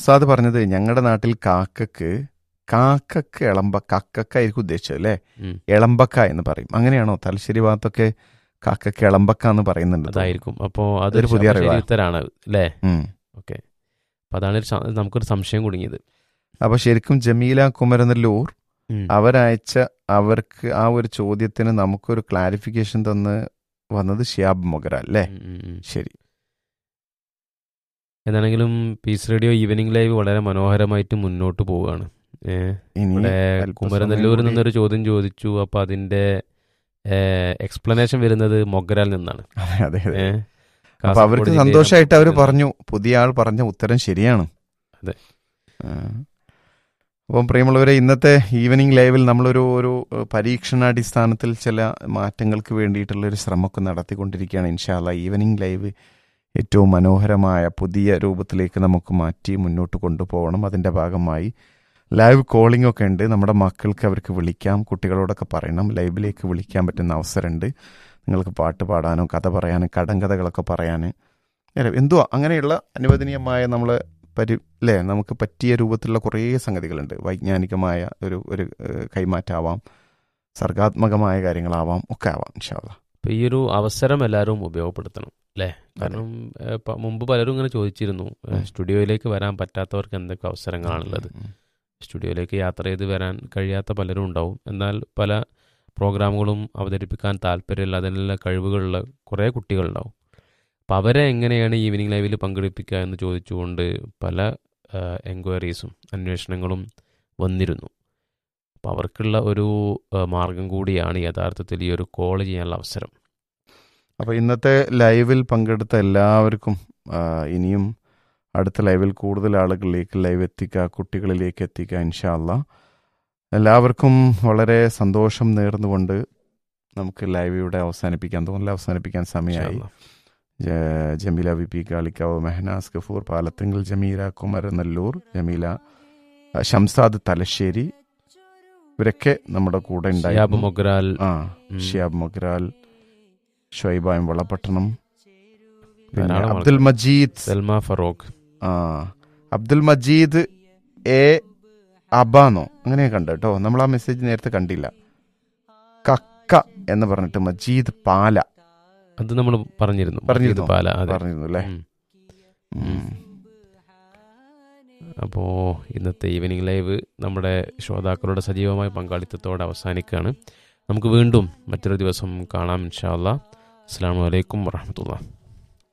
ഉസ്താദ് പറഞ്ഞത് ഞങ്ങളുടെ നാട്ടിൽ കാക്കക്ക് കാക്കക്ക് എളമ്പ കക്കക്കായിരിക്കും ഉദ്ദേശിച്ചത് അല്ലേ ഉം. എളമ്പക്ക എന്ന് പറയും അങ്ങനെയാണോ തലശ്ശേരി ഭാഗത്തൊക്കെ കാക്കക്ക് എളമ്പക്ക എന്ന് പറയുന്നുണ്ട് അതായിരിക്കും അപ്പോൾ അതൊരു അതൊരു പുതിയ പുതിയ അറിവാ. ഉത്തരാണ് അല്ലേ ഉം. ഓക്കെ അപ്പം അതാണ് ഒരു സം- നമുക്കൊരു സംശയം കുടുങ്ങിയത് അപ്പൊ ശരിക്കും ജമീല കുമരനെല്ലൂർ ഉം. അവരയച്ച അവർക്ക് ആ ഒരു ചോദ്യത്തിന് നമുക്കൊരു ക്ലാരിഫിക്കേഷൻ തന്ന് വന്നത് ഷിയാബ് മൊഗര അല്ലേ ഉം, ഉം, ഉം. ശരി എന്താണെങ്കിലും പീസ് റേഡിയോ ഈവനിങ് ലൈവ് വളരെ മനോഹരമായിട്ട് മുന്നോട്ട് പോവുകയാണ് ഏഹ് ഇനി ഇവിടെ അല്പസമയം കുമരനെല്ലൂരിൽ കൂടി- നിന്നൊരു ചോദ്യം ചോദിച്ചു അപ്പോൾ അതിന്റെ എക്സ്പ്ലനേഷൻ വരുന്നത് മൊഗ്രാൽ നിന്നാണ് അതെ അതെ അതെ ഏഹ് അപ്പൊ കാസർഗോഡ് അവർക്ക് ജില്ലയിലെ സന്തോഷമായിട്ട് അവർ മൊഗ്രാൽ പറഞ്ഞു പുതിയ ആൾ പറഞ്ഞ ഉത്തരം ശരിയാണ് അതെ. ആ. അപ്പം പ്രിയമുള്ളവരെ ഇന്നത്തെ ഈവനിങ് ലൈവിൽ നമ്മളൊരു ഒരു ഏഹ്, പരീക്ഷണാടിസ്ഥാനത്തിൽ ചില മാറ്റങ്ങൾക്ക് വേണ്ടിയിട്ടുള്ള ഒരു ശ്രമമൊക്കെ നടത്തിക്കൊണ്ടിരിക്കുകയാണ് ഇൻഷാല്ല ഈവനിങ് ലൈവ് ഏറ്റവും മനോഹരമായ പുതിയ രൂപത്തിലേക്ക് നമുക്ക് മാറ്റി മുന്നോട്ട് കൊണ്ടുപോകണം അതിൻ്റെ ഭാഗമായി ലൈവ് കോളിംഗ് ഒക്കെ ഉണ്ട് നമ്മുടെ മക്കൾക്ക് അവർക്ക് വിളിക്കാം കുട്ടികളോടൊക്കെ പറയണം ലൈവിലേക്ക് വിളിക്കാൻ പറ്റുന്ന അവസരമുണ്ട് നിങ്ങൾക്ക് പാട്ട് പാടാനോ കഥ പറയാനോ കടങ്കഥകളൊക്കെ പറയാൻ എന്തുവാ അങ്ങനെയുള്ള അനുവദനീയമായ നമ്മൾ പരി അല്ലേ നമുക്ക് പറ്റിയ രൂപത്തിലുള്ള കുറേ സംഗതികളുണ്ട് വൈജ്ഞാനികമായ ഒരു ഒരു ഏഹ്, കൈമാറ്റാവാം സർഗാത്മകമായ കാര്യങ്ങളാവാം ഒക്കെ ആവാം ഇൻഷാല്ല അപ്പൊ ഈ ഒരു അവസരം എല്ലാവരും ഉപയോഗപ്പെടുത്തണം അല്ലേ കാരണം ഏഹ്, പ- മുമ്പ് പലരും ഇങ്ങനെ ചോദിച്ചിരുന്നു ഏഹ്, ഉം. സ്റ്റുഡിയോയിലേക്ക് വരാൻ പറ്റാത്തവർക്ക് എന്തൊക്കെ അവസരങ്ങളാണുള്ളത് സ്റ്റുഡിയോയിലേക്ക് യാത്ര ചെയ്ത് വരാൻ കഴിയാത്ത പലരും ഉണ്ടാവും എന്നാൽ പല പ്രോഗ്രാമുകളും അവതരിപ്പിക്കാൻ താല്പര്യമില്ല അതിനുള്ള കഴിവുകളുള്ള കുറേ കുട്ടികളുണ്ടാവും അപ്പോൾ അവരെ എങ്ങനെയാണ് ഈവനിങ് ലൈവിൽ പങ്കെടുപ്പിക്കുക എന്ന് ചോദിച്ചുകൊണ്ട് പല എൻക്വയറീസും അന്വേഷണങ്ങളും വന്നിരുന്നു അപ്പോൾ അവർക്കുള്ള ഒരു ആ, മാർഗം കൂടിയാണ് യഥാർത്ഥത്തിൽ ഈ ഒരു കോൾ ചെയ്യാനുള്ള അവസരം അപ്പോൾ ഇന്നത്തെ ലൈവിൽ പങ്കെടുത്ത എല്ലാവർക്കും ആ, ഇനിയും അടുത്ത ലൈവിൽ കൂടുതൽ ആളുകളിലേക്ക് ലൈവ് എത്തിക്കുക കുട്ടികളിലേക്ക് എത്തിക്കുക ഇൻഷാല്ല എല്ലാവർക്കും വളരെ സന്തോഷം നേർന്നുകൊണ്ട് നമുക്ക് ലൈവ് ഇവിടെ അവസാനിപ്പിക്കാൻ തോന്നില്ല അവസാനിപ്പിക്കാൻ സമയമായി ഇൻഷാ അല്ലാ. ജ- ജമീല വി പി കാളിക്കാവ് മെഹനാസ് ഗഫൂർ പാലത്തിങ്കൽ ജമീല കുമരനെല്ലൂർ ജമീല ആ, ഷംസാദ് തലശ്ശേരി ഇവരൊക്കെ നമ്മുടെ കൂടെ ഷിയാബ് ഉണ്ടായിരുന്നു മൊഗ്രാൽ ആ ഉം. ഷിയാബ് മൊഗ്രാൽ ഷൊയ്ബായം വളപട്ടണം പിന്നെ ധാരാളം അബ്ദുൽ മജീദ് സൽമ ഫറോക്ക് ആ അബ്ദുൽ മജീദ് എ അബാന്നോ അങ്ങനെ കണ്ടു കേട്ടോ നമ്മൾ ആ മെസ്സേജ് നേരത്തെ കണ്ടില്ല കക്ക എന്ന് പറഞ്ഞിട്ട് മജീദ് പാല അത് നമ്മൾ പറഞ്ഞിരുന്നു പറഞ്ഞിരുന്നോ? ഇത് പാല അതെ പറഞ്ഞിരുന്നു അല്ലേ ഉം. ഉം. അപ്പോൾ ഇന്നത്തെ ഈവനിങ് ലൈവ് നമ്മുടെ ശ്രോതാക്കളുടെ സജീവമായ പങ്കാളിത്തത്തോടെ അവസാനിക്കുകയാണ് നമുക്ക് വീണ്ടും മറ്റൊരു ദിവസം കാണാം ഇൻഷാ അല്ലാ അസ്സാം വലൈക്കും വറഹമത്തുള്ള